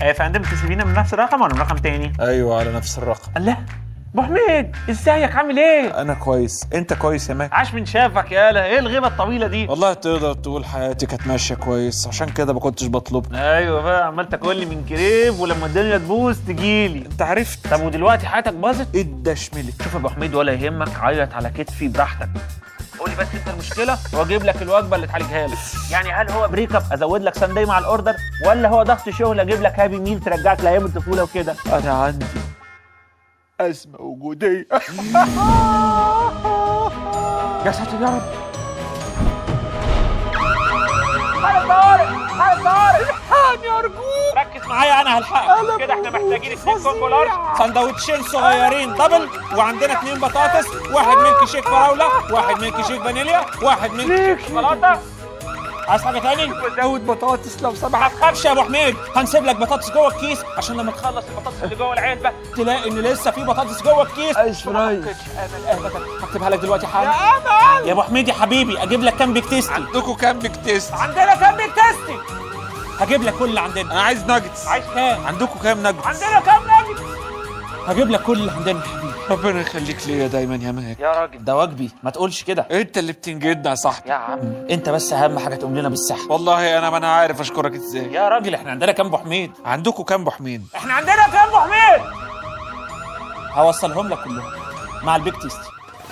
يا فندم تسيبينا من نفس الرقم ولا من رقم تاني؟ ايوه على نفس الرقم الله ابو حميد ازيك عامل ايه؟ انا كويس انت كويس يا ماك عاش من شافك يالا ايه الغيبه الطويله دي؟ والله تقدر تقول حياتي كانت ماشيه كويس عشان كده ما كنتش بطلب ايوه بقى عمال تاكل لي من كريب ولما الدنيا تبوظ تجيلي انت عرفت طب ودلوقتي حياتك باظت؟ ادى شملت شوف يا ابو حميد ولا يهمك عيط على كتفي براحتك قول لي بس انت المشكله واجيب لك الوجبه اللي تعالجها لك يعني هل هو بريك اب ازود لك ساندي مع الاوردر ولا هو ضغط شغل اجيب لك هابي ميل ترجعك لايام الطفوله وكده انا عندي ازمه وجوديه يا ساتر يا رب حالة طارق حالة طارق الحقني ارجوك ركز معايا انا هلحقك كده احنا محتاجين اتنين كومبو لارج سندوتشين صغيرين دبل وعندنا اتنين بطاطس واحد ميلك شيك فراوله واحد ميلك شيك فانيليا واحد ميلك شيك شوكولاته عايز حاجه تاني؟ وزود بطاطس لو ما سمحت تخافش يا ابو حميد هنسيب لك بطاطس جوه الكيس عشان لما تخلص البطاطس اللي جوه العلبه تلاقي ان لسه في بطاطس جوه الكيس عايش فرايز. ما تفقدش امل ابدا هكتبها لك دلوقتي حالا يا امل يا ابو حميد يا حبيبي اجيب لك كام بيك تيستي عندكم كام بيك تيست عندنا كام بيك تيستي هجيب لك كل اللي عندنا انا عايز ناجتس عايز كام عندكم كام ناجتس عندنا كام ناجت هجيب لك كل اللي عندنا يا حبيبي ربنا يخليك ليا دايما يا ماك يا راجل ده واجبي ما تقولش كده انت اللي بتنجدنا يا صاحبي يا عم انت بس اهم حاجه تقوم لنا بالصحه والله انا ما انا عارف اشكرك ازاي يا راجل احنا عندنا كام ابو حميد عندكم كام بحمين احنا عندنا كام ابو حميد هوصلهم لك كلهم مع البيك تيستي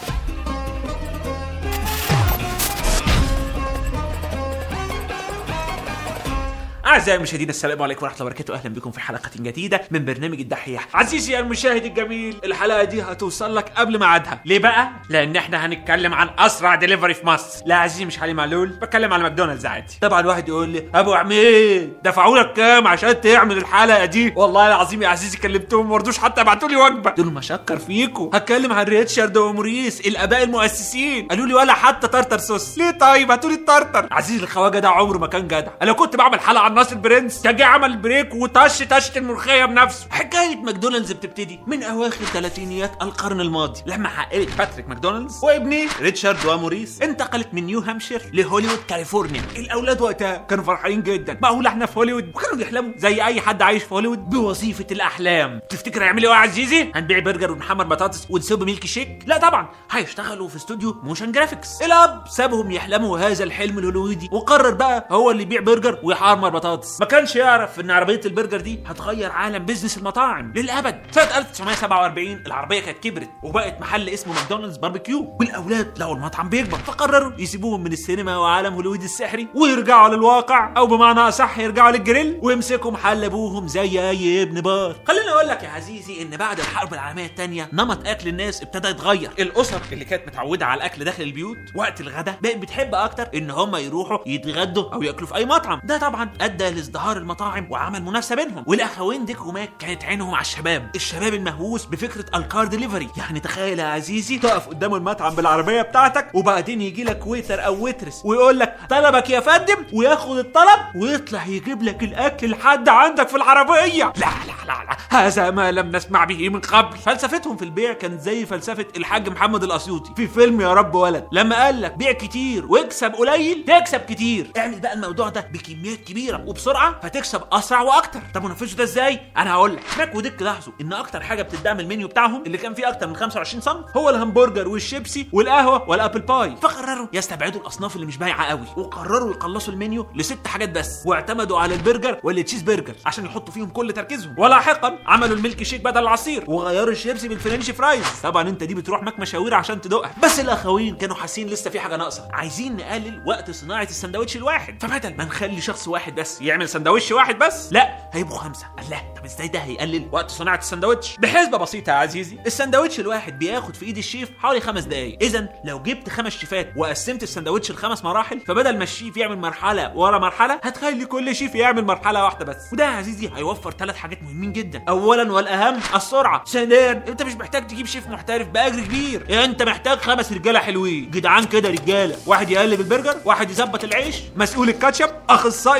أعزائي المشاهدين السلام عليكم ورحمة الله وبركاته أهلا بكم في حلقة جديدة من برنامج الدحيح عزيزي المشاهد الجميل الحلقة دي هتوصل لك قبل ميعادها ليه بقى؟ لأن احنا هنتكلم عن أسرع دليفري في مصر لا عزيزي مش علي معلول بتكلم على ماكدونالدز عادي طبعا واحد يقول لي أبو عميد دفعوا لك كام عشان تعمل الحلقة دي والله العظيم يا عزيزي كلمتهم ما رضوش حتى ابعتوا لي وجبة دول ما شكر فيكم هتكلم عن ريتشارد وموريس الآباء المؤسسين قالوا لي ولا حتى طرطر صوص ليه طيب هاتوا لي الطرطر عزيزي الخواجة ده عمره ما كان جدع انا كنت بعمل حلقة عن ناصر برنس كان جه عمل بريك وطش طشة الملوخية بنفسه حكاية ماكدونالدز بتبتدي من أواخر ثلاثينيات القرن الماضي لما عائلة باتريك ماكدونالدز وابنه ريتشارد وموريس انتقلت من نيو هامشير لهوليوود كاليفورنيا الأولاد وقتها كانوا فرحانين جدا معقول احنا في هوليوود وكانوا بيحلموا زي أي حد عايش في هوليوود بوظيفة الأحلام تفتكر هيعملوا ايه يا عزيزي؟ هنبيع برجر ونحمر بطاطس ونسيب ميلك شيك؟ لا طبعا هيشتغلوا في استوديو موشن جرافيكس الأب سابهم يحلموا هذا الحلم الهوليوودي وقرر بقى هو اللي يبيع برجر ويحمر بطاطس ما كانش يعرف ان عربيه البرجر دي هتغير عالم بيزنس المطاعم للابد سنه 1947 العربيه كانت كبرت وبقت محل اسمه ماكدونالدز باربيكيو والاولاد لقوا المطعم بيكبر فقرروا يسيبوهم من السينما وعالم هوليوود السحري ويرجعوا للواقع او بمعنى اصح يرجعوا للجريل ويمسكوا محل ابوهم زي اي ابن بار خليني اقول لك يا عزيزي ان بعد الحرب العالميه الثانيه نمط اكل الناس ابتدى يتغير الاسر اللي كانت متعوده على الاكل داخل البيوت وقت الغداء بقت بتحب اكتر ان هم يروحوا يتغدوا او ياكلوا في اي مطعم ده طبعا ادى لازدهار المطاعم وعمل منافسه بينهم والاخوين ديك وماك كانت عينهم على الشباب الشباب المهووس بفكره الكار ديليفري يعني تخيل يا عزيزي تقف قدام المطعم بالعربيه بتاعتك وبعدين يجي لك ويتر او ويترس ويقول لك طلبك يا فندم وياخد الطلب ويطلع يجيب لك الاكل لحد عندك في العربيه لا لا لا لا هذا ما لم نسمع به من قبل فلسفتهم في البيع كانت زي فلسفه الحاج محمد الاسيوطي في فيلم يا رب ولد لما قال لك بيع كتير واكسب قليل تكسب كتير اعمل بقى الموضوع ده بكميات كبيره وبسرعه فتكسب اسرع واكتر طب ونفذوا ده ازاي انا هقول لك ماك وديك لاحظوا ان اكتر حاجه بتتباع من المنيو بتاعهم اللي كان فيه اكتر من 25 سم هو الهمبرجر والشيبسي والقهوه والابل باي فقرروا يستبعدوا الاصناف اللي مش بايعه قوي وقرروا يقلصوا المنيو لست حاجات بس واعتمدوا على البرجر والتشيز برجر عشان يحطوا فيهم كل تركيزهم ولاحقا عملوا الميلك شيك بدل العصير وغيروا الشيبسي بالفرنش فرايز طبعا انت دي بتروح ماك مشاوير عشان تدوقها بس الاخوين كانوا حاسين لسه في حاجه ناقصه عايزين نقلل وقت صناعه السندوتش الواحد فبدل ما نخلي شخص واحد بس يعمل سندوتش واحد بس لا هيبقوا خمسه الله طب ازاي ده هيقلل وقت صناعه السندوتش بحسبه بسيطه يا عزيزي السندوتش الواحد بياخد في ايد الشيف حوالي خمس دقائق اذا لو جبت خمس شيفات وقسمت السندوتش لخمس مراحل فبدل ما الشيف يعمل مرحله ورا مرحله هتخلي كل شيف يعمل مرحله واحده بس وده يا عزيزي هيوفر ثلاث حاجات مهمين جدا اولا والاهم السرعه ثانيا انت مش محتاج تجيب شيف محترف باجر كبير انت محتاج خمس رجاله حلوين جدعان كده رجاله واحد يقلب البرجر واحد يظبط العيش مسؤول الكاتشب اخصائي المخلل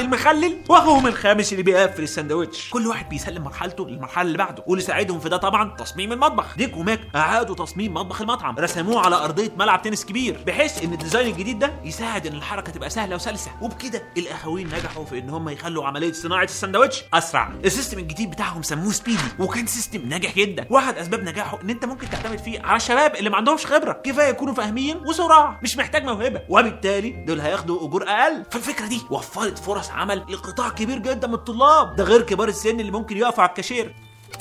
العميل واخوهم الخامس اللي بيقفل السندوتش كل واحد بيسلم مرحلته للمرحله اللي بعده واللي ساعدهم في ده طبعا تصميم المطبخ ديك وماك اعادوا تصميم مطبخ المطعم رسموه على ارضيه ملعب تنس كبير بحيث ان الديزاين الجديد ده يساعد ان الحركه تبقى سهله وسلسه وبكده الاخوين نجحوا في ان هم يخلوا عمليه صناعه السندوتش اسرع السيستم الجديد بتاعهم سموه سبيدي وكان سيستم ناجح جدا واحد اسباب نجاحه ان انت ممكن تعتمد فيه على الشباب اللي ما عندهمش خبره كفايه يكونوا فاهمين وسرعه مش محتاج موهبه وبالتالي دول هياخدوا اجور اقل فالفكره دي وفرت فرص عمل لقطاع كبير جدا من الطلاب ده غير كبار السن اللي ممكن يقفوا على الكاشير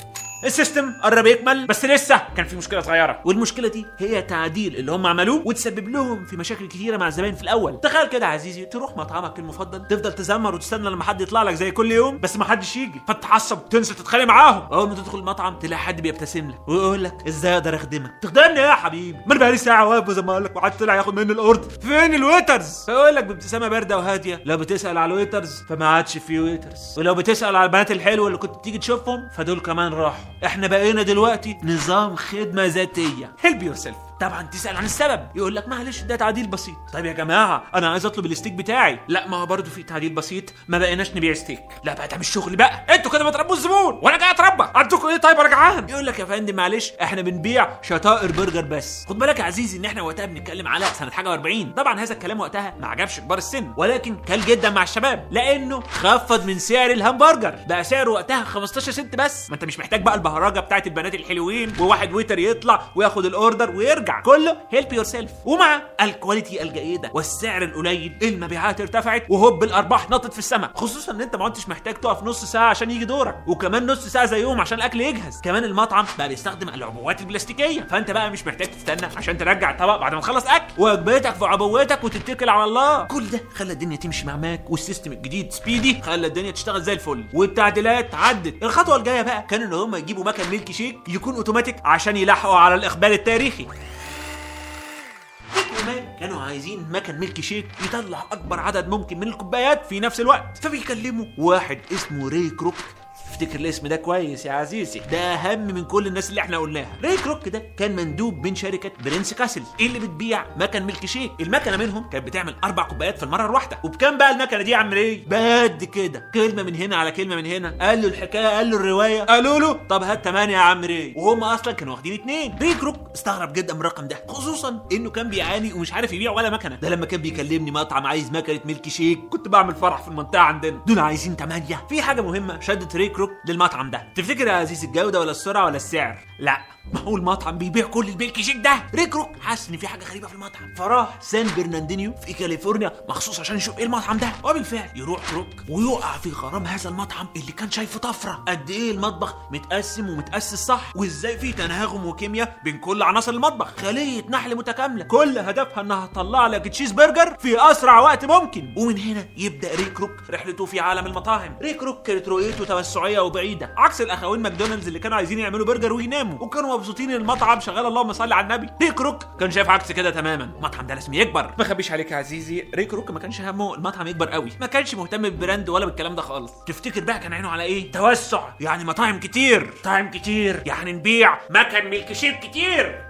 السيستم قرب يكمل بس لسه كان في مشكله صغيره والمشكله دي هي تعديل اللي هم عملوه وتسبب لهم في مشاكل كتيره مع الزباين في الاول تخيل كده يا عزيزي تروح مطعمك المفضل تفضل تزمر وتستنى لما حد يطلع لك زي كل يوم بس ما حدش يجي فتتعصب تنسى تتخانق معاهم اول ما تدخل المطعم تلاقي حد بيبتسم لك ويقول لك ازاي اقدر اخدمك تخدمني ايه يا حبيبي ما انا بقالي ساعه واقف بزمر لك وحد طلع ياخد مني الاوردر فين الويترز فيقول لك بابتسامه بارده وهاديه لو بتسال على الويترز فما عادش في ويترز ولو بتسال على البنات الحلوه اللي كنت تيجي تشوفهم فدول كمان راحوا احنا بقينا دلوقتي نظام خدمه ذاتيه هيلب يور سيلف طبعا تسال عن السبب يقول لك معلش ده تعديل بسيط طيب يا جماعه انا عايز اطلب الستيك بتاعي لا ما هو برضه في تعديل بسيط ما بقيناش نبيع ستيك لا بقى ده مش شغل بقى انتوا كده بتربوا الزبون وانا جاي اتربى عندكم ايه طيب يا جعان يقول لك يا فندم معلش احنا بنبيع شطائر برجر بس خد بالك يا عزيزي ان احنا وقتها بنتكلم على سنه حاجه و40 طبعا هذا الكلام وقتها ما عجبش كبار السن ولكن كان جدا مع الشباب لانه خفض من سعر الهمبرجر بقى سعره وقتها 15 سنت بس ما انت مش محتاج بقى البهرجه بتاعت البنات الحلوين وواحد ويتر يطلع وياخد الاوردر ويرجع كله هيلب يور سيلف ومع الكواليتي الجيده والسعر القليل المبيعات ارتفعت وهوب الارباح نطت في السماء خصوصا ان انت ما عدتش محتاج تقف نص ساعه عشان يجي دورك وكمان نص ساعه زيهم عشان الاكل يجهز كمان المطعم بقى بيستخدم العبوات البلاستيكيه فانت بقى مش محتاج تستنى عشان ترجع الطبق بعد ما تخلص اكل وجبتك في عبواتك وتتكل على الله كل ده خلى الدنيا تمشي مع ماك والسيستم الجديد سبيدي خلى الدنيا تشتغل زي الفل والتعديلات عدت الخطوه الجايه بقى كان ان هم يجيبوا مكن ميلكي شيك يكون اوتوماتيك عشان يلحقوا على الاقبال التاريخي كمان كانوا عايزين مكن ميلك شيك يطلع اكبر عدد ممكن من الكوبايات في نفس الوقت فبيكلموا واحد اسمه ري كروك افتكر الاسم ده كويس يا عزيزي ده اهم من كل الناس اللي احنا قلناها ري كروك ده كان مندوب من شركه برنس كاسل اللي بتبيع مكن ميلك شيك المكنه منهم كانت بتعمل اربع كوبايات في المره الواحده وبكام بقى المكنه دي يا عم ري بقد كده كلمه من هنا على كلمه من هنا قال له الحكايه قال له الروايه قالوا له طب هات 8 يا عم ري وهم اصلا كانوا واخدين اتنين ري كروك استغرب جدا من الرقم ده خصوصا انه كان بيعاني ومش عارف يبيع ولا مكنه ده لما كان بيكلمني مطعم عايز مكنه ميلك شيك كنت بعمل فرح في المنطقه عندنا دول عايزين 8 في حاجه مهمه شدت ري كروك للمطعم ده تفتكر يا عزيز الجوده ولا السرعه ولا السعر لا ما هو المطعم بيبيع كل الميلك شيك ده ريك روك حس ان في حاجه غريبه في المطعم فراح سان برناردينيو في كاليفورنيا مخصوص عشان يشوف ايه المطعم ده وبالفعل يروح روك ويقع في غرام هذا المطعم اللي كان شايفه طفره قد ايه المطبخ متقسم ومتاسس صح وازاي في تناغم وكيمياء بين كل عناصر المطبخ خليه نحل متكامله كل هدفها انها تطلع لك تشيز برجر في اسرع وقت ممكن ومن هنا يبدا ريك روك رحلته في عالم المطاعم ريك روك كانت رؤيته توسعيه وبعيده عكس الاخوين ماكدونالدز اللي كانوا عايزين يعملوا برجر ويناموا وكانوا مبسوطين ان المطعم شغال اللهم صل على النبي ريك روك كان شايف عكس كده تماما المطعم ده لازم يكبر ما اخبيش عليك يا عزيزي ريك روك ما كانش همه المطعم يكبر قوي ما كانش مهتم بالبراند ولا بالكلام ده خالص تفتكر بقى كان عينه على ايه توسع يعني مطاعم كتير مطاعم كتير يعني نبيع مكن ميلك شيك كتير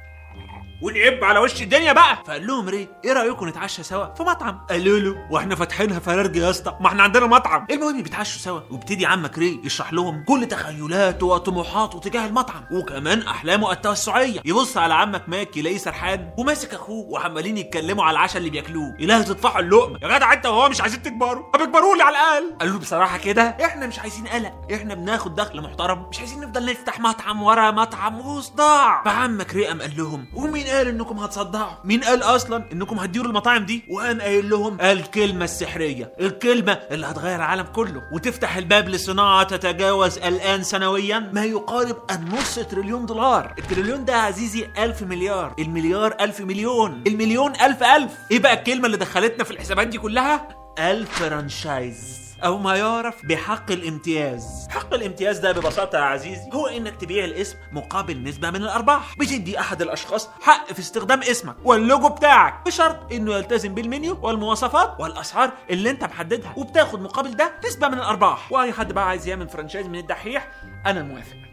ونقب على وش الدنيا بقى فقال لهم ري ايه رايكم نتعشى سوا في مطعم قالوا له واحنا فاتحينها فرارجي يا اسطى ما احنا عندنا مطعم المهم بيتعشوا سوا وابتدي عمك ري يشرح لهم كل تخيلاته وطموحاته تجاه المطعم وكمان احلامه التوسعيه يبص على عمك ماك يلاقيه سرحان وماسك اخوه وعمالين يتكلموا على العشاء اللي بياكلوه اله تطفحوا اللقمه يا جدع انت وهو مش عايزين تكبروا طب اكبروا لي على الاقل قالوا له بصراحه كده احنا مش عايزين قلق احنا بناخد دخل محترم مش عايزين نفضل نفتح مطعم ورا مطعم وصداع فعمك ري قام قال لهم ومين قال انكم هتصدعوا مين قال اصلا انكم هتديروا المطاعم دي وقام قايل لهم الكلمه السحريه الكلمه اللي هتغير العالم كله وتفتح الباب لصناعه تتجاوز الان سنويا ما يقارب النص تريليون دولار التريليون ده يا عزيزي ألف مليار المليار ألف مليون المليون ألف ألف ايه بقى الكلمه اللي دخلتنا في الحسابات دي كلها الفرانشايز أو ما يعرف بحق الامتياز حق الامتياز ده ببساطة يا عزيزي هو إنك تبيع الاسم مقابل نسبة من الأرباح بتدي أحد الأشخاص حق في استخدام اسمك واللوجو بتاعك بشرط إنه يلتزم بالمنيو والمواصفات والأسعار اللي أنت محددها وبتاخد مقابل ده نسبة من الأرباح وأي حد بقى عايز يعمل فرانشايز من الدحيح أنا موافق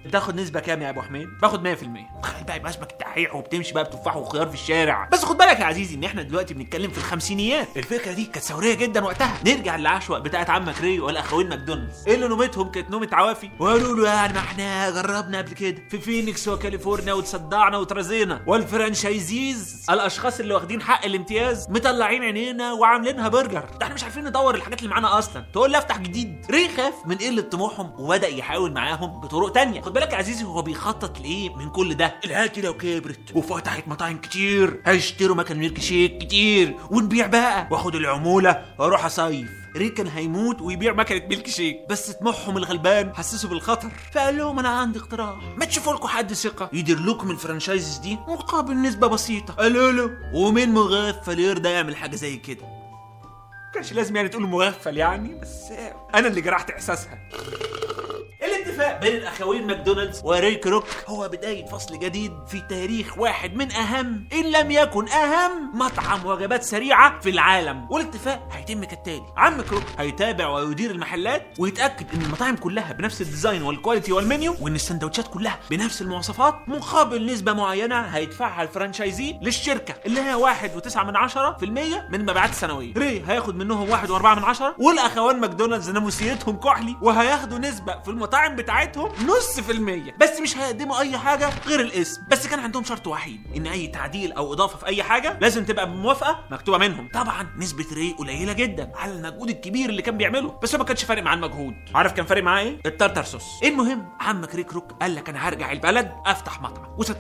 بتاخد نسبه كام يا ابو حميد باخد 100% تخيل بقى يبقى اسمك الدحيح وبتمشي بقى بتفاح وخيار في الشارع بس خد بالك يا عزيزي ان احنا دلوقتي بنتكلم في الخمسينيات الفكره دي كانت ثوريه جدا وقتها نرجع للعشوه بتاعت عمك ري والاخوين ماكدونالدز اللي نومتهم كانت نومه عوافي وقالوا له يعني ما احنا جربنا قبل كده في فينيكس وكاليفورنيا وتصدعنا وترزينا والفرانشايزيز الاشخاص اللي واخدين حق الامتياز مطلعين عينينا وعاملينها برجر ده احنا مش عارفين ندور الحاجات اللي معانا اصلا تقول لي افتح جديد ري خاف من قله طموحهم وبدا يحاول معاهم بطرق تانية خد بالك يا عزيزي هو بيخطط لايه من كل ده العيال دي لو كبرت وفتحت مطاعم كتير هيشتروا مكان ميلك شيك كتير ونبيع بقى واخد العموله واروح اصيف ريك كان هيموت ويبيع مكنه ميلك شيك بس طموحهم الغلبان حسسه بالخطر فقال لهم انا عندي اقتراح ما تشوفوا لكم حد ثقه يدير لكم الفرانشايزز دي مقابل نسبه بسيطه قالوا له ومين مغفل يرضى يعمل حاجه زي كده كانش لازم يعني تقول مغفل يعني بس انا اللي جرحت احساسها الاتفاق بين الاخوين ماكدونالدز وريك روك هو بدايه فصل جديد في تاريخ واحد من اهم ان لم يكن اهم مطعم وجبات سريعه في العالم والاتفاق هيتم كالتالي عم كروك هيتابع ويدير المحلات ويتاكد ان المطاعم كلها بنفس الديزاين والكواليتي والمنيو وان السندوتشات كلها بنفس المواصفات مقابل نسبه معينه هيدفعها الفرانشايزي للشركه اللي هي 1.9 من 10% من المبيعات السنويه ري هياخد منهم 1.4 من 10 والاخوان ماكدونالدز ناموسيتهم كحلي وهياخدوا نسبه في المطاعم بتاعتهم نص في المية بس مش هيقدموا اي حاجه غير الاسم بس كان عندهم شرط وحيد ان اي تعديل او اضافه في اي حاجه لازم تبقى بموافقه مكتوبه منهم طبعا نسبه ري قليله جدا على المجهود الكبير اللي كان بيعمله بس هو ما كانش فارق معاه المجهود عارف كان فارق معاه ايه التارتر صوص المهم عمك ريك روك قال لك انا هرجع البلد افتح مطعم وسنه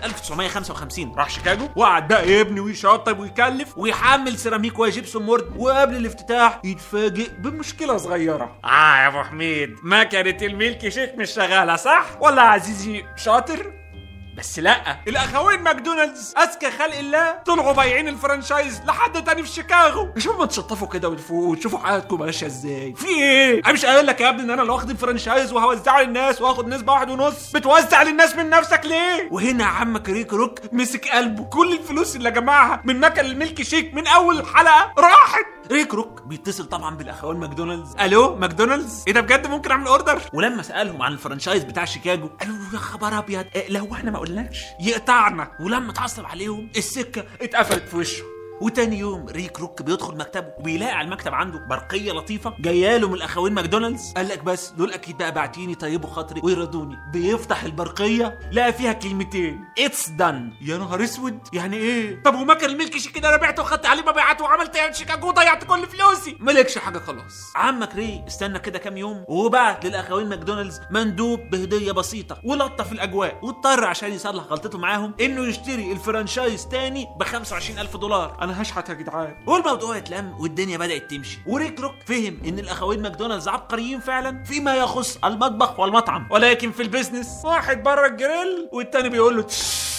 1955 راح شيكاغو وقعد بقى يبني ويشطب ويكلف ويحمل سيراميك وجبسون مورد وقبل الافتتاح يتفاجئ بمشكله صغيره اه يا ابو حميد مكنه الميلك شيك مش شغاله صح ولا عزيزي شاطر بس لا الاخوين ماكدونالدز اذكى خلق الله طلعوا بايعين الفرانشايز لحد تاني في شيكاغو شوفوا ما تشطفوا كده وتفوقوا تشوفوا حياتكم ماشيه ازاي في ايه انا مش قايل لك يا ابني ان انا اللي واخد الفرانشايز وهوزعه للناس واخد نسبه واحد ونص بتوزع للناس من نفسك ليه وهنا عمك ريك روك مسك قلبه كل الفلوس اللي جمعها من مكن الميلك شيك من اول الحلقه راحت ريك روك بيتصل طبعا بالاخوان ماكدونالدز الو ماكدونالدز ايه ده بجد ممكن اعمل اوردر ولما سالهم عن الفرانشايز بتاع شيكاغو قالوا له يا خبر ابيض إيه لو احنا ما قلناش يقطعنا ولما اتعصب عليهم السكه اتقفلت في وشه وتاني يوم ريك روك بيدخل مكتبه وبيلاقي على المكتب عنده برقيه لطيفه جايه له من الاخوين ماكدونالدز قال لك بس دول اكيد بقى باعتين يطيبوا خاطري ويرضوني بيفتح البرقيه لقى فيها كلمتين اتس دان يا نهار اسود يعني ايه طب ومكن الملك شيك كده انا بعته وخدت عليه مبيعات وعملت ايه شيكاغو وضيعت كل فلوسي مالكش حاجه خلاص عمك ري استنى كده كام يوم وبعت للاخوين ماكدونالدز مندوب بهديه بسيطه ولطف الاجواء واضطر عشان يصلح غلطته معاهم انه يشتري الفرانشايز تاني ب 25000 دولار انا هشحت يا جدعان والموضوع اتلم والدنيا بدات تمشي وريك روك فهم ان الاخوين ماكدونالدز عبقريين فعلا فيما يخص المطبخ والمطعم ولكن في البيزنس واحد بره الجريل والتاني بيقول له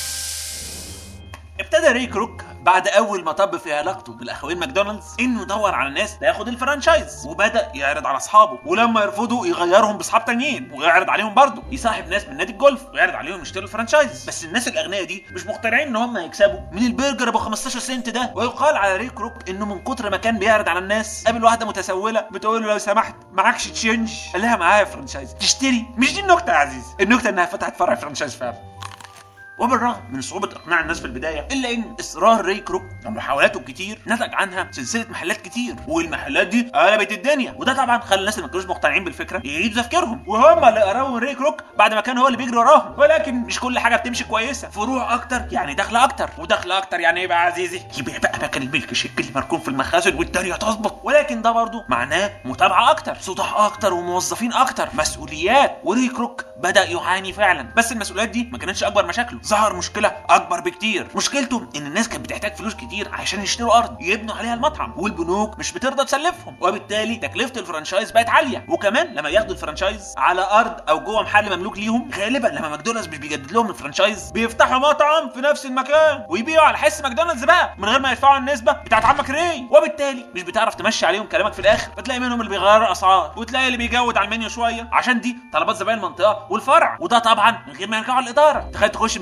ابتدى ريك روك بعد اول مطب في علاقته بالاخوين ماكدونالدز انه يدور على ناس تاخد الفرانشايز وبدا يعرض على اصحابه ولما يرفضوا يغيرهم باصحاب تانيين ويعرض عليهم برضه يصاحب ناس من نادي الجولف ويعرض عليهم يشتروا الفرانشايز بس الناس الاغنياء دي مش مقتنعين ان هم هيكسبوا من البرجر ابو 15 سنت ده ويقال على ريك روك انه من كتر ما كان بيعرض على الناس قابل واحده متسوله بتقول له لو سمحت معكش تشينج قال لها معايا فرانشايز تشتري مش دي النكته يا عزيز النكته انها فتحت فرع فرانشايز فعلا وبالرغم من صعوبة إقناع الناس في البداية إلا إن إصرار ري كروك ومحاولاته الكتير نتج عنها سلسلة محلات كتير والمحلات دي قلبت الدنيا وده طبعا خلى الناس اللي ما كانوش مقتنعين بالفكرة يعيدوا تفكيرهم وهم اللي قربوا من ري كروك بعد ما كان هو اللي بيجري وراهم ولكن مش كل حاجة بتمشي كويسة فروع أكتر يعني دخل أكتر ودخل أكتر يعني إيه بقى يا عزيزي يبيع بقى مكان الملك شيك اللي مركون في المخازن والدنيا تظبط ولكن ده برضه معناه متابعة أكتر سطح أكتر وموظفين أكتر مسؤوليات وري كروك بدأ يعاني فعلا بس المسؤوليات دي ما كانتش أكبر مشاكله ظهر مشكلة اكبر بكتير مشكلته ان الناس كانت بتحتاج فلوس كتير عشان يشتروا ارض يبنوا عليها المطعم والبنوك مش بترضى تسلفهم وبالتالي تكلفه الفرانشايز بقت عاليه وكمان لما ياخدوا الفرانشايز على ارض او جوه محل مملوك ليهم غالبا لما ماكدونالدز مش بيجدد لهم الفرانشايز بيفتحوا مطعم في نفس المكان ويبيعوا على حس ماكدونالدز بقى من غير ما يدفعوا النسبه بتاعت عمك ري وبالتالي مش بتعرف تمشي عليهم كلامك في الاخر فتلاقي منهم اللي بيغيروا الاسعار وتلاقي اللي بيجود على المنيو شويه عشان دي طلبات زباين المنطقه والفرع وده طبعا من غير ما يرجعوا الاداره تخيل تخش ماكدونالدز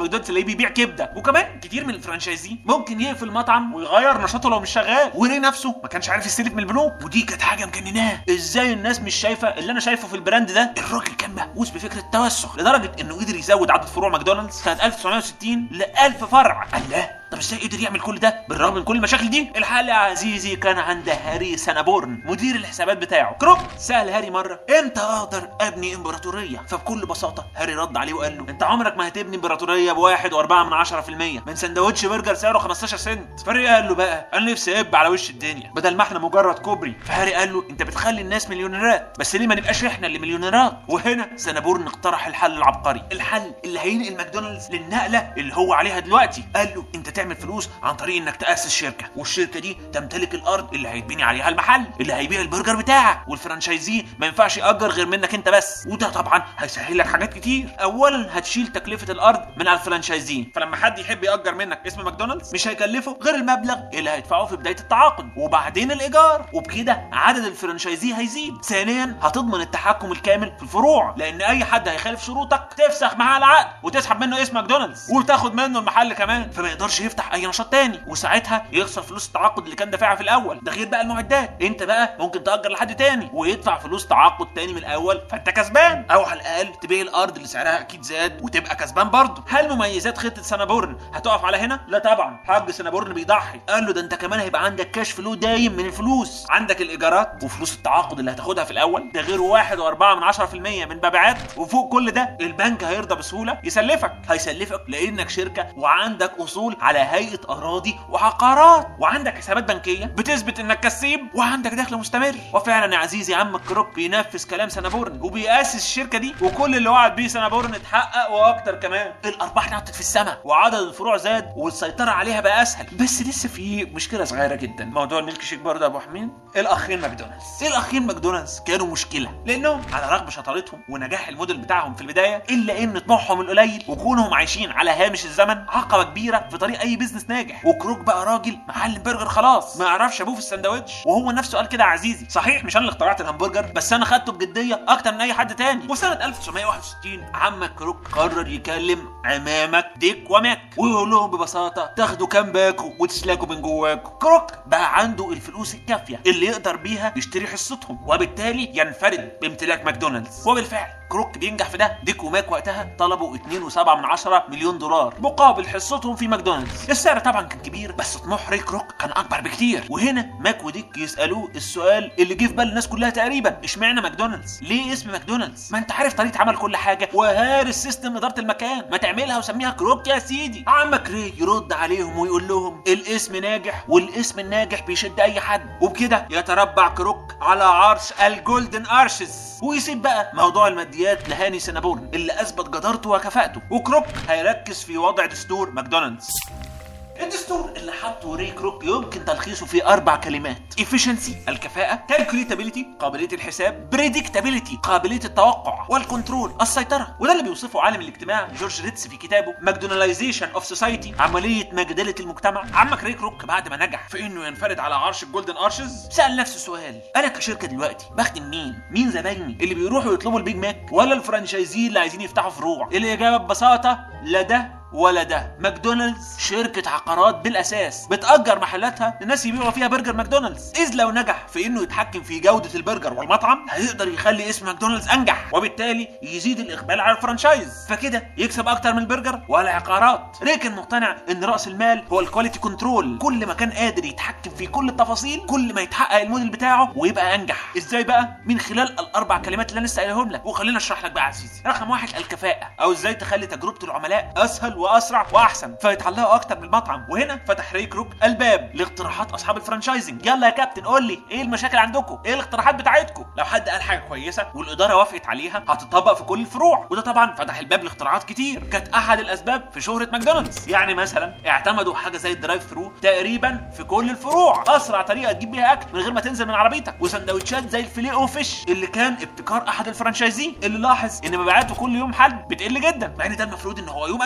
ودول تلاقيه بيبيع كبده وكمان كتير من الفرانشايزي ممكن يقفل مطعم ويغير نشاطه لو مش شغال وري نفسه ما كانش عارف يستلف من البنوك ودي كانت حاجه مجنناه ازاي الناس مش شايفه اللي انا شايفه في البراند ده الراجل كان مهووس بفكره التوسع لدرجه انه قدر يزود عدد فروع ماكدونالدز سنه 1960 ل 1000 فرع الله طب ازاي قدر يعمل كل ده بالرغم من كل المشاكل دي الحل يا عزيزي كان عند هاري سنابورن مدير الحسابات بتاعه كروك سال هاري مره امتى اقدر ابني امبراطوريه فبكل بساطه هاري رد عليه وقال له انت عمرك ما هتبني امبراطوريه بواحد واربعة من عشرة في المية من سندوتش برجر سعره 15 سنت فري قال له بقى انا نفسي اب على وش الدنيا بدل ما احنا مجرد كوبري فهاري قال له انت بتخلي الناس مليونيرات بس ليه ما نبقاش احنا اللي مليونيرات وهنا سنابورن اقترح الحل العبقري الحل اللي هينقل ماكدونالدز للنقله اللي هو عليها دلوقتي قال له انت تعمل فلوس عن طريق انك تاسس شركه والشركه دي تمتلك الارض اللي هيتبني عليها المحل اللي هيبيع البرجر بتاعك والفرانشايزي ما ينفعش ياجر غير منك انت بس وده طبعا هيسهل لك حاجات كتير اولا هتشيل تكلفه الارض من على الفرانشايزي فلما حد يحب ياجر منك اسم ماكدونالدز مش هيكلفه غير المبلغ اللي هيدفعه في بدايه التعاقد وبعدين الايجار وبكده عدد الفرانشايزي هيزيد ثانيا هتضمن التحكم الكامل في الفروع لان اي حد هيخالف شروطك تفسخ معاه العقد وتسحب منه اسم ماكدونالدز وتاخد منه المحل كمان فما يقدرش يفتح اي نشاط تاني وساعتها يخسر فلوس التعاقد اللي كان دافعها في الاول ده غير بقى المعدات انت بقى ممكن تاجر لحد تاني ويدفع فلوس تعاقد تاني من الاول فانت كسبان او على الاقل تبيع الارض اللي سعرها اكيد زاد وتبقى كسبان برضه هل مميزات خطه سنابورن هتقف على هنا لا طبعا حاج سنابورن بيضحي قال له ده انت كمان هيبقى عندك كاش فلو دايم من الفلوس عندك الايجارات وفلوس التعاقد اللي هتاخدها في الاول ده غير واحد واربعة من عشرة في المية من مبيعات وفوق كل ده البنك هيرضى بسهوله يسلفك هيسلفك لانك شركه وعندك اصول على هيئه اراضي وعقارات وعندك حسابات بنكيه بتثبت انك كسيب وعندك دخل مستمر وفعلا يا عزيزي عمك كروك بينفذ كلام سنابورن وبيأسس الشركه دي وكل اللي وعد بيه سنابورن اتحقق واكتر كمان الارباح نطت في السماء وعدد الفروع زاد والسيطره عليها بقى اسهل بس لسه في مشكله صغيره جدا موضوع الميلك شيك برضه يا ابو حميد الاخين ماكدونالدز الاخين ماكدونالدز كانوا مشكله لانهم على رغم شطارتهم ونجاح الموديل بتاعهم في البدايه الا ان طموحهم القليل وكونهم عايشين على هامش الزمن عقبه كبيره في طريق اي بيزنس ناجح وكروك بقى راجل معلم برجر خلاص ما يعرفش ابوه في السندوتش وهو نفسه قال كده يا عزيزي صحيح مش انا اللي اخترعت الهمبرجر بس انا خدته بجديه اكتر من اي حد تاني وسنه 1961 عمك كروك قرر يكلم عمامك ديك وماك ويقول لهم ببساطه تاخدوا كام باكو وتسلكوا من جواكم كروك بقى عنده الفلوس الكافيه اللي يقدر بيها يشتري حصتهم وبالتالي ينفرد بامتلاك ماكدونالدز وبالفعل كروك بينجح في ده ديك وماك وقتها طلبوا 2.7 من عشرة مليون دولار مقابل حصتهم في ماكدونالدز السعر طبعا كان كبير بس طموح ريك روك كان اكبر بكتير وهنا ماك وديك يسالوه السؤال اللي جه في بال الناس كلها تقريبا اشمعنى ماكدونالدز ليه اسم ماكدونالدز ما انت عارف طريقه عمل كل حاجه وهارس سيستم اداره المكان ما تعملها وسميها كروك يا سيدي عمك ري يرد عليهم ويقول لهم الاسم ناجح والاسم الناجح بيشد اي حد وبكده يتربع كروك على عرش الجولدن ارشز ويسيب بقى موضوع الماديات لهاني سنابورن اللي اثبت جدارته وكفاءته وكروك هيركز في وضع دستور ماكدونالدز الدستور اللي حطه ري كروك يمكن تلخيصه في اربع كلمات efficiency الكفاءه calculability قابليه الحساب predictability قابليه التوقع والكنترول السيطره وده اللي بيوصفه عالم الاجتماع جورج ريتس في كتابه ماكدوناليزيشن اوف سوسايتي عمليه مجدله المجتمع عمك ري كروك بعد ما نجح في انه ينفرد على عرش الجولدن ارشز سال نفسه سؤال انا كشركه دلوقتي بخدم مين مين زبايني اللي بيروحوا يطلبوا البيج ماك ولا الفرنشايزي اللي عايزين يفتحوا فروع الاجابه ببساطه لا ده ولا ده ماكدونالدز شركة عقارات بالأساس بتأجر محلاتها للناس يبيعوا فيها برجر ماكدونالدز إذ لو نجح في إنه يتحكم في جودة البرجر والمطعم هيقدر يخلي اسم ماكدونالدز أنجح وبالتالي يزيد الإقبال على الفرنشايز فكده يكسب أكتر من البرجر والعقارات ريكن مقتنع إن رأس المال هو الكواليتي كنترول كل ما كان قادر يتحكم في كل التفاصيل كل ما يتحقق الموديل بتاعه ويبقى أنجح إزاي بقى من خلال الأربع كلمات اللي أنا لسه قايلهم لك وخلينا أشرح لك بقى يا عزيزي رقم واحد الكفاءة أو إزاي تخلي تجربة العملاء أسهل واسرع واحسن فيتعلقوا اكتر بالمطعم وهنا فتح ري كروك الباب لاقتراحات اصحاب الفرنشايزنج يلا يا كابتن قول لي ايه المشاكل عندكم ايه الاقتراحات بتاعتكم لو حد قال حاجه كويسه والاداره وافقت عليها هتطبق في كل الفروع وده طبعا فتح الباب لاختراعات كتير كانت احد الاسباب في شهره ماكدونالدز يعني مثلا اعتمدوا حاجه زي الدرايف ثرو تقريبا في كل الفروع اسرع طريقه تجيب بيها اكل من غير ما تنزل من عربيتك وسندوتشات زي الفيليه او فيش اللي كان ابتكار احد الفرنشايزي اللي لاحظ ان مبيعاته كل يوم حد بتقل جدا مع ان ده المفروض ان هو يوم اجازه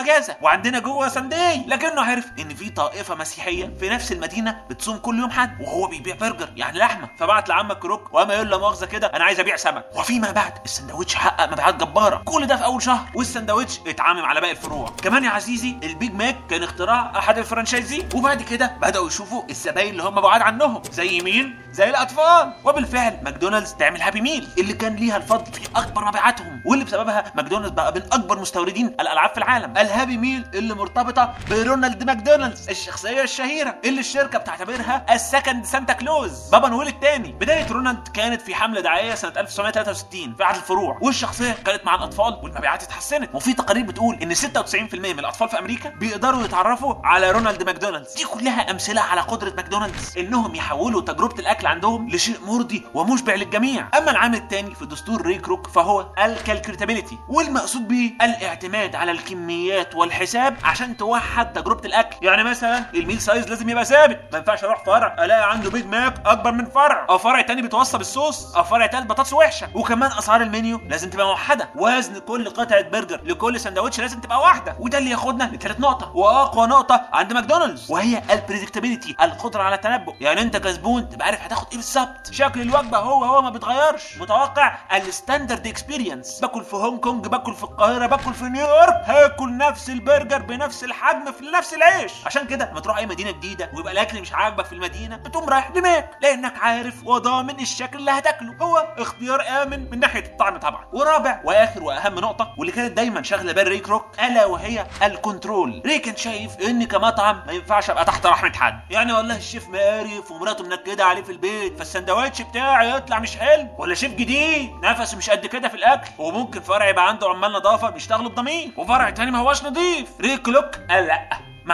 وعندنا جوه ساندي لكنه عرف ان في طائفه مسيحيه في نفس المدينه بتصوم كل يوم حد وهو بيبيع برجر يعني لحمه فبعت لعمك كروك وقام يقول له مؤاخذه كده انا عايز ابيع سمك وفيما بعد السندوتش حقق مبيعات جباره كل ده في اول شهر والسندوتش اتعامم على باقي الفروع كمان يا عزيزي البيج ماك كان اختراع احد الفرنشايزي وبعد كده بداوا يشوفوا الزباين اللي هم بعاد عنهم زي مين زي الاطفال وبالفعل ماكدونالدز تعمل هابي ميل اللي كان ليها الفضل في اكبر مبيعاتهم واللي بسببها ماكدونالدز بقى من اكبر مستوردين الالعاب في العالم الهابي ميل اللي مرتبطه برونالد ماكدونالدز الشخصيه الشهيره اللي الشركه بتعتبرها السكند سانتا كلوز بابا نويل الثاني بدايه رونالد كانت في حمله دعائيه سنه 1963 في احد الفروع والشخصيه كانت مع الاطفال والمبيعات اتحسنت وفي تقارير بتقول ان 96% من الاطفال في امريكا بيقدروا يتعرفوا على رونالد ماكدونالدز دي كلها امثله على قدره ماكدونالدز انهم يحولوا تجربه الاكل عندهم لشيء مرضي ومشبع للجميع اما العامل الثاني في دستور ري كروك فهو الكالكوليتابيلتي والمقصود به الاعتماد على الكميات والحساب عشان توحد تجربه الاكل يعني مثلا الميل سايز لازم يبقى ثابت ما ينفعش اروح فرع الاقي عنده بيج ماك اكبر من فرع او فرع تاني بيتوصى بالصوص او فرع تالت بطاطس وحشه وكمان اسعار المنيو لازم تبقى موحده وزن كل قطعه برجر لكل سندوتش لازم تبقى واحده وده اللي ياخدنا لثالث نقطه واقوى نقطه عند ماكدونالدز وهي البريدكتابيلتي القدره على التنبؤ يعني انت كزبون تبقى عارف هتاخد ايه بالظبط شكل الوجبه هو هو ما بيتغيرش متوقع الستاندرد اكسبيرينس باكل في هونج كونج باكل في القاهره باكل في نيويورك هاكل نفس البرجر بنفس الحجم في نفس العيش عشان كده لما تروح اي مدينه جديده ويبقى الاكل مش عاجبك في المدينه بتقوم رايح لماك لانك عارف وضامن الشكل اللي هتاكله هو اختيار امن من ناحيه الطعم طبعا ورابع واخر واهم نقطه واللي كانت دايما شاغله بال ريك روك الا وهي الكنترول ريك كان شايف ان كمطعم ما ينفعش ابقى تحت رحمه حد يعني والله الشيف مقرف ومراته منكده عليه في البيت فالسندوتش بتاعي يطلع مش حلو ولا شيف جديد نفسه مش قد كده في الاكل وممكن فرع يبقى عنده عمال نظافه بيشتغلوا بضمير وفرع تاني ما هواش نظيف ريك لوك قال لا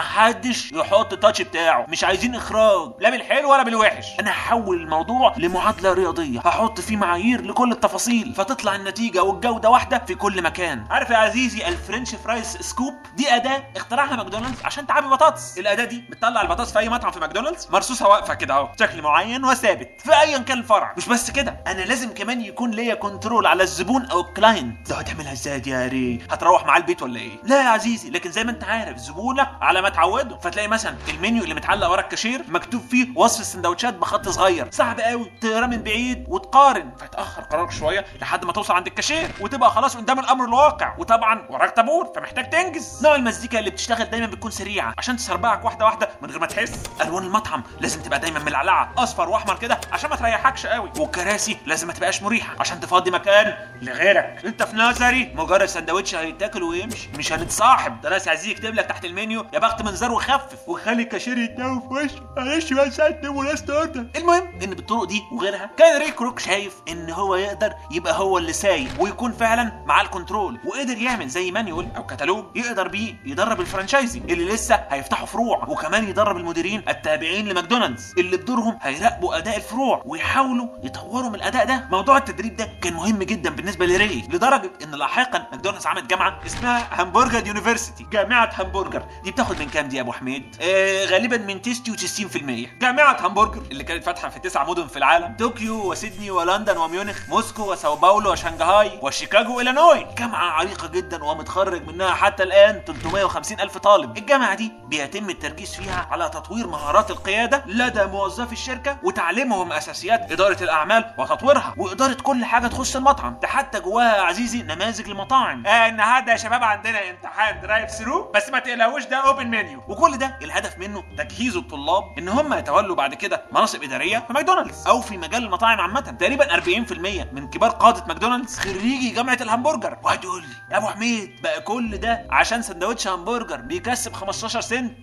محدش يحط التاتش بتاعه مش عايزين اخراج لا بالحلو ولا بالوحش انا هحول الموضوع لمعادله رياضيه هحط فيه معايير لكل التفاصيل فتطلع النتيجه والجوده واحده في كل مكان عارف يا عزيزي الفرنش فرايز سكوب دي اداه اخترعها ماكدونالدز عشان تعبي بطاطس الاداه دي بتطلع البطاطس في اي مطعم في ماكدونالدز مرصوصه واقفه كده اهو بشكل معين وثابت في ايا كان الفرع مش بس كده انا لازم كمان يكون ليا كنترول على الزبون او الكلاينت ده هتعملها ازاي دي يا ري هتروح معاه البيت ولا ايه لا يا عزيزي لكن زي ما انت عارف زبونك على ما تعوده فتلاقي مثلا المنيو اللي متعلق ورا الكاشير مكتوب فيه وصف السندوتشات بخط صغير صعب قوي تقراه من بعيد وتقارن فتاخر قرارك شويه لحد ما توصل عند الكاشير وتبقى خلاص قدام الامر الواقع وطبعا وراك طابور فمحتاج تنجز نوع المزيكا اللي بتشتغل دايما بتكون سريعه عشان تسربعك واحده واحده من غير ما تحس الوان المطعم لازم تبقى دايما ملعلعه اصفر واحمر كده عشان ما تريحكش قوي والكراسي لازم ما تبقاش مريحه عشان تفضي مكان لغيرك انت في نظري مجرد سندوتش هيتاكل ويمشي مش هنتصاحب ده ناس عايزين يكتب لك تحت المنيو يا بخت منظر وخفف وخلي الكاشير يتناول في وشه معلش بقى ساعتنا وناس اوردر المهم ان بالطرق دي وغيرها كان ريك روك شايف ان هو يقدر يبقى هو اللي سايق ويكون فعلا معاه الكنترول وقدر يعمل زي مانيول او كتالوج يقدر بيه يدرب الفرنشايزي اللي لسه هيفتحوا فروع وكمان يدرب المديرين التابعين لماكدونالدز اللي بدورهم هيراقبوا اداء الفروع ويحاولوا يطوروا من الاداء ده موضوع التدريب ده كان مهم جدا بالنسبه لري لدرجه ان لاحقا ماكدونالدز عملت جامعه اسمها همبرجر يونيفرسيتي جامعه همبرجر دي بتاخد من كام دي يا ابو حميد آه غالبا من 69% جامعه همبرجر اللي كانت فاتحه في تسع مدن في العالم طوكيو وسيدني ولندن وميونخ موسكو وساو باولو وشنغهاي وشيكاغو والينوي جامعه عريقه جدا ومتخرج منها حتى الان 350 الف طالب الجامعه دي بيتم التركيز فيها على تطوير مهارات القياده لدى موظفي الشركه وتعليمهم اساسيات اداره الاعمال وتطويرها واداره كل حاجه تخص المطعم ده حتى جواها يا عزيزي نماذج لمطاعم آه النهارده يا شباب عندنا امتحان درايف ثرو بس ما تقلقوش ده اوبن منيو وكل ده الهدف منه تجهيز الطلاب ان هم يتولوا بعد كده مناصب اداريه في ماكدونالدز او في مجال المطاعم عامه تقريبا 40% من كبار قاده ماكدونالدز خريجي جامعه الهمبرجر واحد يقول لي يا ابو حميد بقى كل ده عشان سندوتش همبرجر بيكسب 15 سنت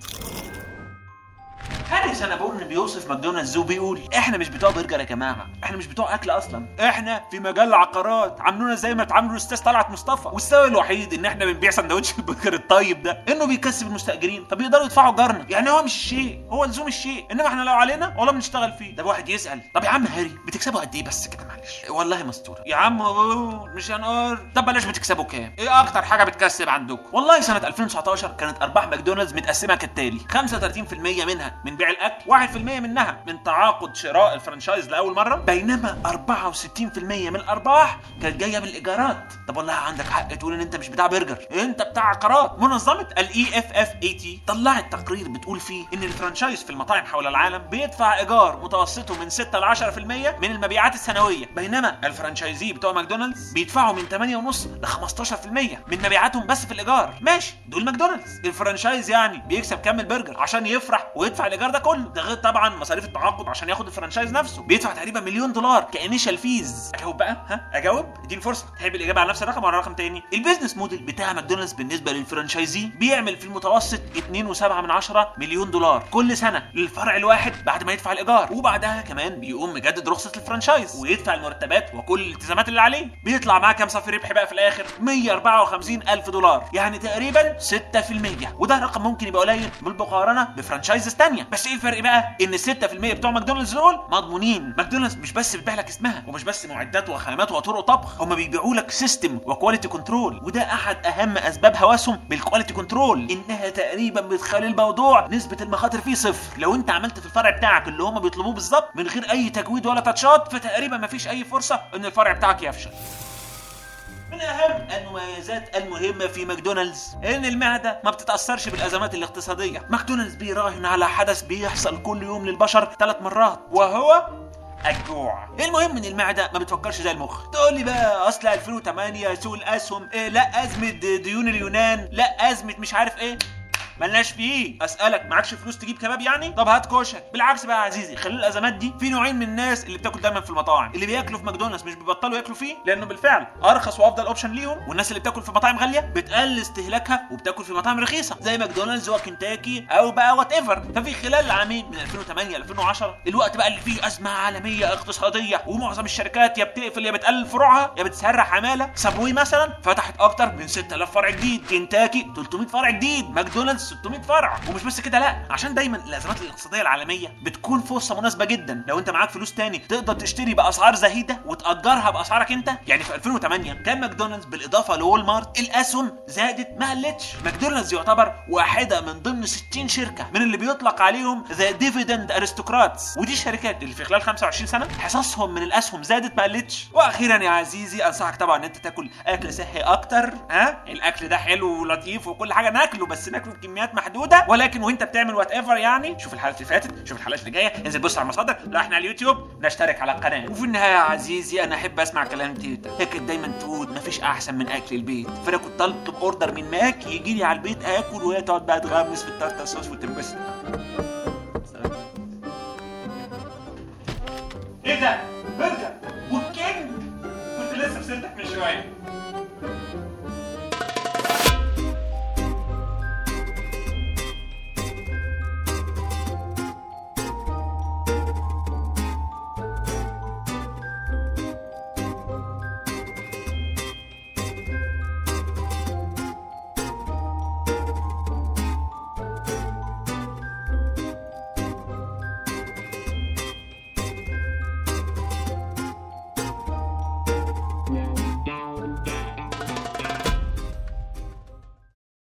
هاري سنابورن بيوصف ماكدونالدز وبيقول احنا مش بتوع برجر يا جماعه احنا مش بتوع اكل اصلا احنا في مجال العقارات عاملونا زي ما اتعاملوا الاستاذ طلعت مصطفى والسبب الوحيد ان احنا بنبيع سندوتش البرجر الطيب ده انه بيكسب المستاجرين فبيقدروا يدفعوا جارنا يعني هو مش الشيء هو لزوم الشيء انما احنا لو علينا والله بنشتغل فيه ده واحد يسال طب يا عم هاري بتكسبوا قد ايه بس كده معلش والله مستوره يا عم قول، مش هنقول طب بلاش بتكسبوا كام ايه اكتر حاجه بتكسب عندكم والله سنه 2019 كانت ارباح ماكدونالدز متقسمه كالتالي 35% منها من بيع الاكل 1% منها من تعاقد شراء الفرنشايز لاول مره بينما 64% من الارباح كانت جايه من الايجارات طب والله عندك حق تقول ان انت مش بتاع برجر انت بتاع عقارات منظمه الاي اف اف اي تي طلعت تقرير بتقول فيه ان الفرنشايز في المطاعم حول العالم بيدفع ايجار متوسطه من 6 ل 10% من المبيعات السنويه بينما الفرنشايزي بتوع ماكدونالدز بيدفعوا من 8.5 ل 15% من مبيعاتهم بس في الايجار ماشي دول ماكدونالدز الفرنشايز يعني بيكسب كام البرجر عشان يفرح ويدفع الايجار ده كله ده غير طبعا مصاريف التعاقد عشان ياخد الفرنشايز نفسه بيدفع تقريبا مليون دولار كانيشال فيز اجاوب بقى ها اجاوب اديني فرصه تحب الاجابه على نفس الرقم ولا رقم تاني البيزنس موديل بتاع ماكدونالدز بالنسبه للفرنشايزي بيعمل في المتوسط 2.7 من عشرة مليون دولار كل سنه للفرع الواحد بعد ما يدفع الايجار وبعدها كمان بيقوم مجدد رخصه الفرنشايز ويدفع المرتبات وكل الالتزامات اللي عليه بيطلع معاه كام صافي ربح بقى في الاخر 154 الف دولار يعني تقريبا 6% وده رقم ممكن يبقى قليل بالمقارنه بفرنشايزز تانية بس ايه الفرق بقى ان ال 6% بتوع ماكدونالدز دول مضمونين ماكدونالدز مش بس بتبيع لك اسمها ومش بس معدات وخامات وطرق طبخ هم بيبيعوا لك سيستم وكواليتي كنترول وده احد اهم اسباب هوسهم بالكواليتي كنترول انها تقريبا بتخلي الموضوع نسبه المخاطر فيه صفر لو انت عملت في الفرع بتاعك اللي هم بيطلبوه بالظبط من غير اي تجويد ولا تاتشات فتقريبا مفيش اي فرصه ان الفرع بتاعك يفشل من اهم المميزات المهمه في ماكدونالدز ان المعده ما بتتاثرش بالازمات الاقتصاديه ماكدونالدز بيراهن على حدث بيحصل كل يوم للبشر ثلاث مرات وهو الجوع المهم ان المعده ما بتفكرش زي المخ تقول لي بقى اصل 2008 سوق الاسهم إيه لا ازمه ديون اليونان لا ازمه مش عارف ايه ملناش فيه اسالك معكش فلوس تجيب كباب يعني طب هات كشك بالعكس بقى يا عزيزي خلي الازمات دي في نوعين من الناس اللي بتاكل دايما في المطاعم اللي بياكلوا في ماكدونالدز مش بيبطلوا ياكلوا فيه لانه بالفعل ارخص وافضل اوبشن ليهم والناس اللي بتاكل في مطاعم غاليه بتقلل استهلاكها وبتاكل في مطاعم رخيصه زي ماكدونالدز وكنتاكي او بقى وات ايفر ففي خلال العامين من 2008 ل 2010 الوقت بقى اللي فيه ازمه عالميه اقتصاديه ومعظم الشركات يا بتقفل يا بتقلل فروعها يا بتسرح عماله سابوي مثلا فتحت اكتر من 6000 فرع جديد كنتاكي 300 فرع جديد ماكدونالدز 600 فرع ومش بس كده لا عشان دايما الازمات الاقتصاديه العالميه بتكون فرصه مناسبه جدا لو انت معاك فلوس تاني تقدر تشتري باسعار زهيده وتاجرها باسعارك انت يعني في 2008 كان ماكدونالدز بالاضافه لوول مارت الاسهم زادت ما قلتش ماكدونالدز يعتبر واحده من ضمن 60 شركه من اللي بيطلق عليهم ذا ديفيدند ارستقراطس ودي الشركات اللي في خلال 25 سنه حصصهم من الاسهم زادت ما قلتش واخيرا يا عزيزي انصحك طبعا ان انت تاكل اكل صحي اكتر ها الاكل ده حلو ولطيف وكل حاجه ناكله بس ناكله بكميات محدوده ولكن وانت بتعمل وات ايفر يعني شوف الحلقات اللي فاتت شوف الحلقات اللي جايه انزل بص على المصادر لا احنا على اليوتيوب نشترك على القناه وفي النهايه يا عزيزي انا احب اسمع كلام تيتا هي كانت دايما تقول مفيش احسن من اكل البيت فانا كنت طلبت اوردر من ماك يجي لي على البيت اكل وهي تقعد بقى تغمس في التارتا صوص وتنبسط ايه ده برجر والكينج كنت لسه في سيرتك من شويه